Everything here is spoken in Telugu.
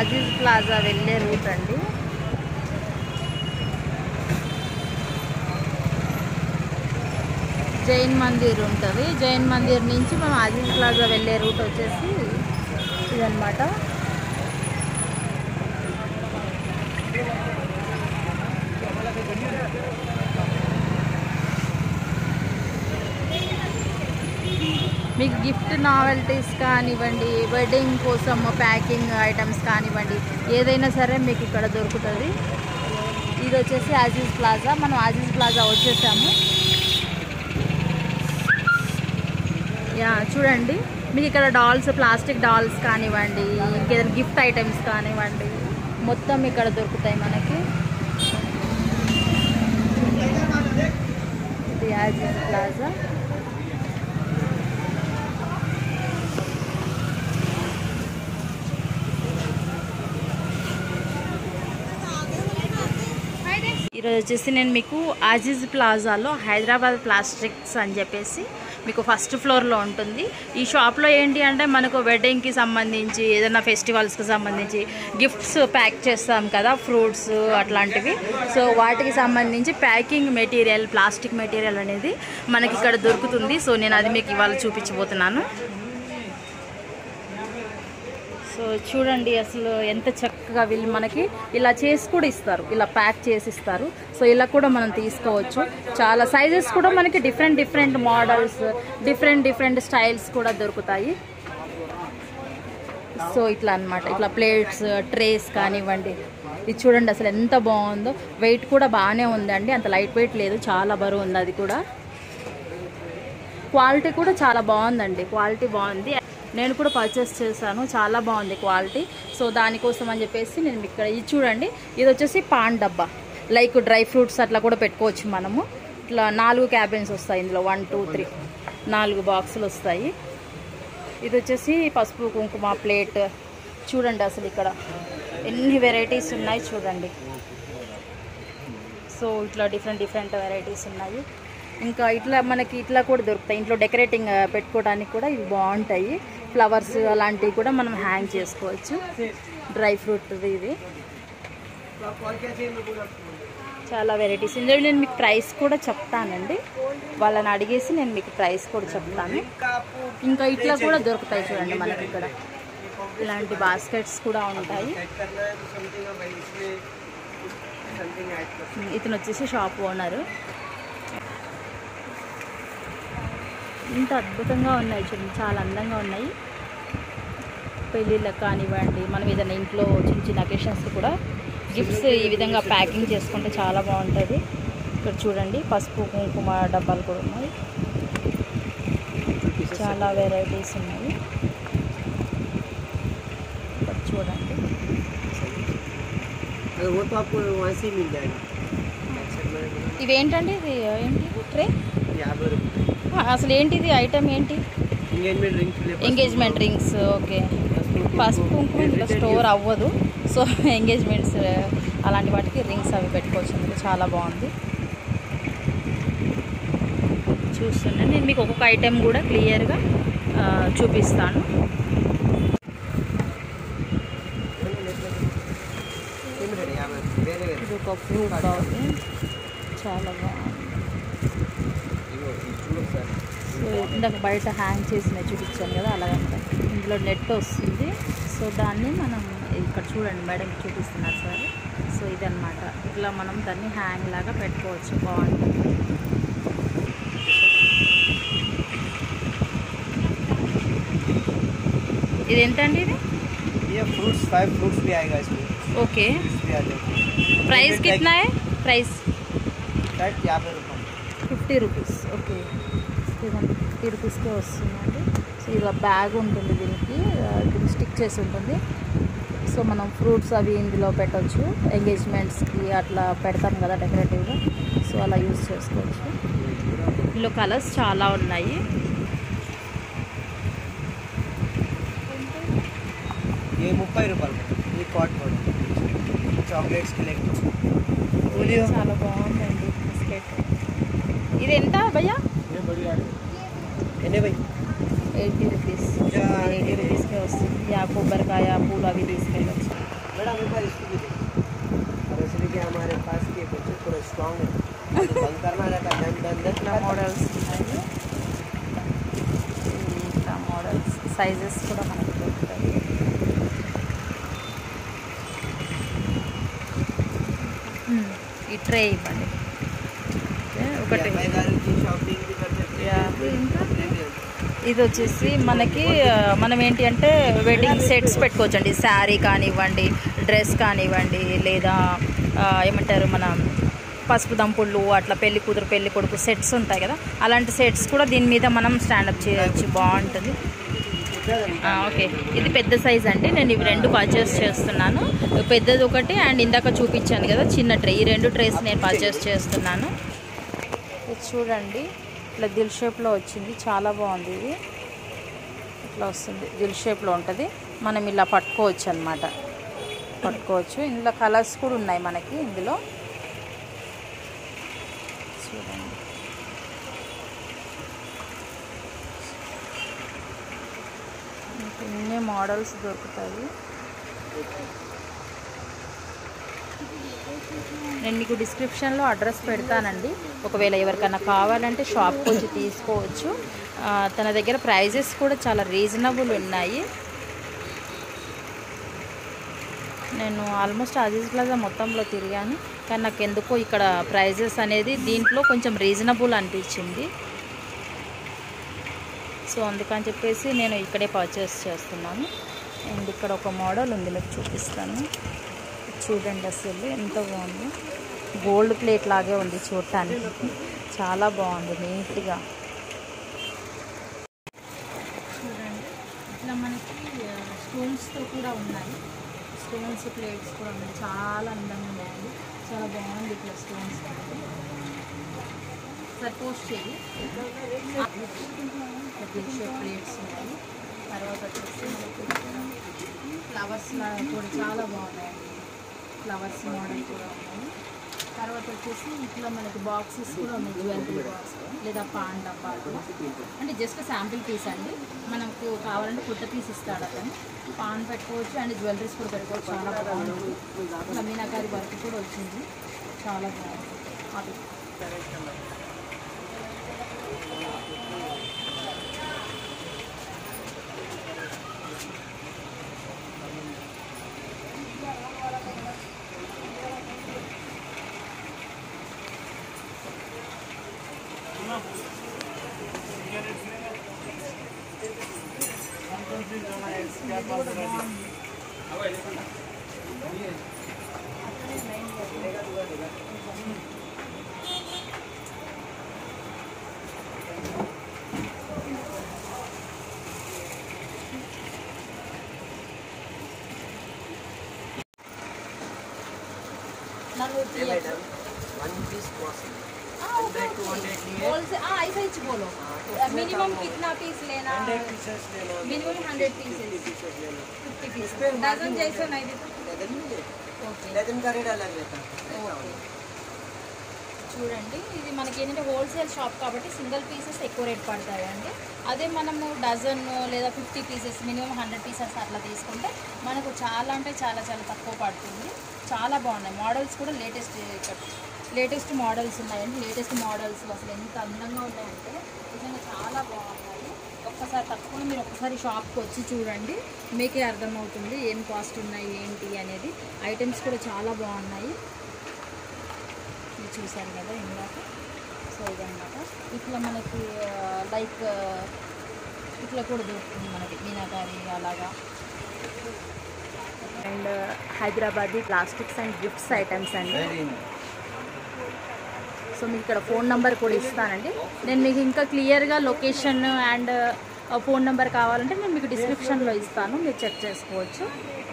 అజీజ్ ప్లాజా వెళ్ళే రూట్ అండి జైన్ మందిర్ ఉంటుంది జైన్ మందిర్ నుంచి మనం అజీజ్ ప్లాజా వెళ్ళే రూట్ వచ్చేసి ఇదనమాట మీకు గిఫ్ట్ నావెల్టీస్ కానివ్వండి వెడ్డింగ్ కోసం ప్యాకింగ్ ఐటమ్స్ కానివ్వండి ఏదైనా సరే మీకు ఇక్కడ దొరుకుతుంది ఇది వచ్చేసి ఆజీజ్ ప్లాజా మనం ఆజీజ్ ప్లాజా వచ్చేసాము యా చూడండి మీకు ఇక్కడ డాల్స్ ప్లాస్టిక్ డాల్స్ కానివ్వండి ఇంకేదైనా గిఫ్ట్ ఐటమ్స్ కానివ్వండి మొత్తం ఇక్కడ దొరుకుతాయి మనకి ఇది ఆజీజ్ ప్లాజా ఈరోజు వచ్చేసి నేను మీకు ఆజిజ్ ప్లాజాలో హైదరాబాద్ ప్లాస్టిక్స్ అని చెప్పేసి మీకు ఫస్ట్ ఫ్లోర్లో ఉంటుంది ఈ షాప్లో ఏంటి అంటే మనకు వెడ్డింగ్కి సంబంధించి ఏదైనా ఫెస్టివల్స్కి సంబంధించి గిఫ్ట్స్ ప్యాక్ చేస్తాం కదా ఫ్రూట్స్ అట్లాంటివి సో వాటికి సంబంధించి ప్యాకింగ్ మెటీరియల్ ప్లాస్టిక్ మెటీరియల్ అనేది మనకి ఇక్కడ దొరుకుతుంది సో నేను అది మీకు ఇవాళ చూపించబోతున్నాను సో చూడండి అసలు ఎంత చక్కగా వీళ్ళు మనకి ఇలా చేసి కూడా ఇస్తారు ఇలా ప్యాక్ చేసి ఇస్తారు సో ఇలా కూడా మనం తీసుకోవచ్చు చాలా సైజెస్ కూడా మనకి different different models different different styles కూడా దొరుకుతాయి సో ఇట్లా అన్నమాట ఇట్లా ప్లేట్స్ ట్రేస్ కానివ్వండి ఇది చూడండి అసలు ఎంత బాగుందో వెయిట్ కూడా బాగానే ఉందండి అంత లైట్ వెయిట్ లేదు చాలా బరువు ఉంది అది కూడా క్వాలిటీ కూడా చాలా బాగుందండి క్వాలిటీ బాగుంది నేను కూడా పర్చేస్ చేశాను చాలా బాగుంది క్వాలిటీ సో దానికోసం అని చెప్పేసి నేను మీకు ఇక్కడ ఇది చూడండి ఇది వచ్చేసి పాన్ డబ్బా లైక్ డ్రై ఫ్రూట్స్ అట్లా కూడా పెట్టుకోవచ్చు మనము ఇట్లా నాలుగు క్యాబిన్స్ వస్తాయి ఇందులో వన్ టూ త్రీ నాలుగు బాక్సులు వస్తాయి ఇది వచ్చేసి పసుపు కుంకుమ ప్లేట్ చూడండి అసలు ఇక్కడ ఎన్ని వెరైటీస్ ఉన్నాయి చూడండి సో ఇట్లా డిఫరెంట్ డిఫరెంట్ వెరైటీస్ ఉన్నాయి ఇంకా ఇట్లా మనకి ఇట్లా కూడా దొరుకుతాయి ఇంట్లో డెకరేటింగ్ ఆ, పెట్టుకోవడానికి కూడా ఇవి బాగుంటాయి ఫ్లవర్స్ అలాంటివి కూడా మనం హ్యాంగ్ చేసుకోవచ్చు డ్రై ఫ్రూట్ ఇది చాలా వెరైటీస్ ఇందులో నేను మీకు ప్రైస్ కూడా చెప్తానండి వాళ్ళని అడిగేసి నేను మీకు ప్రైస్ కూడా చెప్తాను ఇంకా ఇట్లా కూడా దొరుకుతాయి చూడండి మనకి ఇక్కడ ఇలాంటి బాస్కెట్స్ కూడా ఉంటాయి ఇతను వచ్చేసి షాప్ ఓనరు ఇంత అద్భుతంగా ఉన్నాయి చూడండి చాలా అందంగా ఉన్నాయి పెళ్ళిళ్ళకి కానివ్వండి మనం ఏదైనా ఇంట్లో చిన్న చిన్న అకేషన్స్కి కూడా గిఫ్ట్స్ ఈ విధంగా ప్యాకింగ్ చేసుకుంటే చాలా బాగుంటుంది ఇక్కడ చూడండి పసుపు కుంకుమ డబ్బాలు కూడా ఉన్నాయి చాలా వెరైటీస్ ఉన్నాయి ఇక్కడ చూడండి अगर वो तो आपको वहाँ से ही मिल जाएगा ఇవేంటండి ఇది ఏంటి ట్రే యాభై రూపాయలు అసలు ఏంటిది ఐటమ్ ఏంటి engagement rings engagement rings okay పసుపు కుంకుమ ఇంట్లో స్టోర్ అవ్వదు సో ఎంగేజ్మెంట్స్ అలాంటి వాటికి రింగ్స్ అవి పెట్టుకోవచ్చు అందులో చాలా బాగుంది చూస్తున్నాను నేను మీకు ఒక్కొక్క ఐటెం కూడా క్లియర్గా చూపిస్తాను యాభై వేరే వేరే ఇది ఒక ఫ్రూట్ బాగుంది చాలా బాగుంది ఇగో ఇది చూడు సార్ సో ఇందాక బయట హ్యాంగ్ చేసిన చూపించాను కదా అలాగంట ఇందులో నెట్ వస్తుంది సో దాన్ని మనం ఇక్కడ చూడండి మేడం చూపిస్తున్నారు సార్ సో ఇదన్నమాట ఇట్లా మనం దాన్ని హ్యాంగ్ లాగా పెట్టుకోవచ్చు బాగుంటుంది ఇది ఎంతండి ఇది ये फ्रूट्स फाइव फ्रूट्स भी आएगा इसमें ఓకే juice भी आ जाएगा ప్రైస్ కిतना है ప్రైస్ कट యాభై రూపాయలు ఫిఫ్టీ రూపీస్ ఓకే ఫిఫ్టీ రూపీస్కే వస్తుందండి సో ఇలా బ్యాగ్ ఉంటుంది దీనికి ఆ, దీనికి స్టిక్ చేసి ఉంటుంది సో మనం ఫ్రూట్స్ అవి ఇందులో పెట్టవచ్చు ఎంగేజ్మెంట్స్కి అట్లా పెడతాం కదా డెకరేటివ్గా సో అలా యూస్ చేసుకోవచ్చు ఇందులో కలర్స్ చాలా ఉన్నాయి ये ముప్పై రూపాయలు ఈ కాట్ కూడా చాక్లెట్స్ बोलियो చాలా బాగుందండి బిస్కెట్ ఇది ఎంత భయ్యా ఎన్ని భయ్ ఎయిటీ రూపీస్ యా, ఎయిటీ రూపీస్కే వస్తుంది యా కొబ్బరికాయ పూలు అవి తీసుకెళ్ళచ్చు मैडम एक बार इसको भी देखो और इसलिए कि हमारे पास के बच्चे पूरा स्ट्रांग है तो बंद करना रहता है डन डन ఇట్లా डन మోడల్స్ ఉన్నాయి ఇట్లా మోడల్స్ సైజెస్ కూడా మనకి దొరుకుతాయి మ్మ్. ఈ ట్రే ఇవ్వండి ఓకే, ఒకటి अम्माई गारी की शॉपिंग भी कर सकते Yeah. हैं ఇది వచ్చేసి మనకి ఆ, మనం ఏంటి అంటే వెడ్డింగ్ సెట్స్ పెట్టుకోవచ్చండి శారీ కానివ్వండి డ్రెస్ కానివ్వండి లేదా ఆ, ఏమంటారు మన పసుపు దంపుళ్ళు అట్లా పెళ్లి కూతురు పెళ్లి కొడుకు సెట్స్ ఉంటాయి కదా అలాంటి సెట్స్ కూడా దీని మీద మనం స్టాండప్ చేయొచ్చు బాగుంటుంది ఆ, ఓకే ఇది పెద్ద సైజ్ అండి నేను ఇవి రెండు పర్చేస్ చేస్తున్నాను పెద్దది ఒకటి అండ్ ఇందాక చూపించాను కదా చిన్న ట్రే ఈ రెండు ట్రేస్ నేను పర్చేస్ చేస్తున్నాను ఇది చూడండి ఇట్లా దిల్ షేప్లో వచ్చింది చాలా బాగుంది ఇది ఇట్లా వస్తుంది దిల్ షేప్లో ఉంటుంది మనం ఇలా పట్టుకోవచ్చు అనమాట పట్టుకోవచ్చు ఇందులో కలర్స్ కూడా ఉన్నాయి మనకి ఇందులో చూడండి మీకు ఇన్ని మోడల్స్ దొరుకుతాయి నేను మీకు డిస్క్రిప్షన్లో అడ్రస్ పెడతానండి ఒకవేళ ఎవరికైనా కావాలంటే షాప్కి వచ్చి తీసుకోవచ్చు ఆ, తన దగ్గర ప్రైజెస్ కూడా చాలా రీజనబుల్ ఉన్నాయి నేను ఆల్మోస్ట్ అజీజ్ ప్లాజా మొత్తంలో తిరిగాను కానీ నాకు ఎందుకో ఇక్కడ ప్రైజెస్ అనేది దీంట్లో కొంచెం రీజనబుల్ అనిపించింది సో అందుకని చెప్పేసి నేను ఇక్కడే పర్చేస్ చేస్తున్నాను అండ్ ఇక్కడ ఒక మోడల్ ఉంది మీకు చూపిస్తాను చూడండి అసలు ఎంత బాగుంది గోల్డ్ ప్లేట్ లాగే ఉంది చూడటానికి చాలా బాగుంది నీట్గా చూడండి ఇట్లా మనకి స్టోన్స్తో కూడా ఉన్నాయి స్టోన్స్ ప్లేట్స్ కూడా ఉన్నాయి చాలా అందంగా ఉన్నాయి చాలా బాగుంది ఇట్లా స్టోన్స్ సార్ పోస్ట్ చేయి షేప్ ప్లేట్స్ ఉన్నాయి తర్వాత వచ్చేసి మనకి ఫ్లవర్స్ లాగా కూడా చాలా బాగున్నాయండి ఫ్లవర్స్ మోడల్ కూడా ఉన్నాయి తర్వాత వచ్చేసి ఇట్లా మనకి బాక్సెస్ కూడా ఉన్నాయి జ్యువెలరీ బాక్స్ లేదా పాన్ డబ్బాలు అంటే జస్ట్ శాంపిల్ పీస్ అండి మనకు కావాలంటే పుట్ట పీస్ ఇస్తాడు అతను పాన్ పెట్టుకోవచ్చు అండ్ జ్యువెలరీస్ కూడా పెట్టుకోవచ్చు చాలా బాగుంది ఇట్లా మీనాకారి వర్క్ కూడా వచ్చింది చాలా బాగుంది అది नलू ये madam one piece cost hundred two hundred लिए होलसेल हाँ ऐसा ही बोलो हाँ, तो उसमें मिनिमम कम कितना पीस लेना हंड्रेड पीसेस लेना मिनिमम हंड्रेड पीसेस पीसेस लेना फिफ्टी पीस इस पे डजन margin जैसे होता है। नहीं देते डजन नहीं ఓకే डजन का रेट अलग रहता है ఓకే చూడండి ఇది మనకి ఏంటంటే హోల్సేల్ షాప్ కాబట్టి సింగిల్ పీసెస్ ఎక్కువ రేట్ పడతాయండి అదే మనము డజన్ లేదా fifty pieces minimum hundred pieces అట్లా తీసుకుంటే మనకు చాలా అంటే చాలా చాలా తక్కువ పడుతుంది చాలా బాగున్నాయి మోడల్స్ కూడా లేటెస్ట్ లేటెస్ట్ మోడల్స్ ఉన్నాయండి లేటెస్ట్ మోడల్స్ అసలు ఎంత అందంగా ఉన్నాయంటే నిజంగా చాలా బాగున్నాయి ఒక్కసారి తప్పకుండా మీరు ఒక్కసారి షాప్కి వచ్చి చూడండి మీకే అర్థమవుతుంది ఏం కాస్ట్ ఉన్నాయి ఏంటి అనేది ఐటమ్స్ కూడా చాలా బాగున్నాయి ఇది చూసారు కదా ఇందాక సో ఇదన్నమాట ఇట్లా మనకి లైక్ ఇట్లా కూడా దొరుకుతుంది మనకి మీనాకారి అలాగా and Hyderabadi plastics and gifts items అండి సో మీకు ఇక్కడ ఫోన్ నెంబర్ కూడా ఇస్తానండి నేను మీకు ఇంకా క్లియర్గా లొకేషన్ అండ్ ఫోన్ నెంబర్ కావాలంటే నేను మీకు డిస్క్రిప్షన్లో ఇస్తాను మీరు చెక్ చేసుకోవచ్చు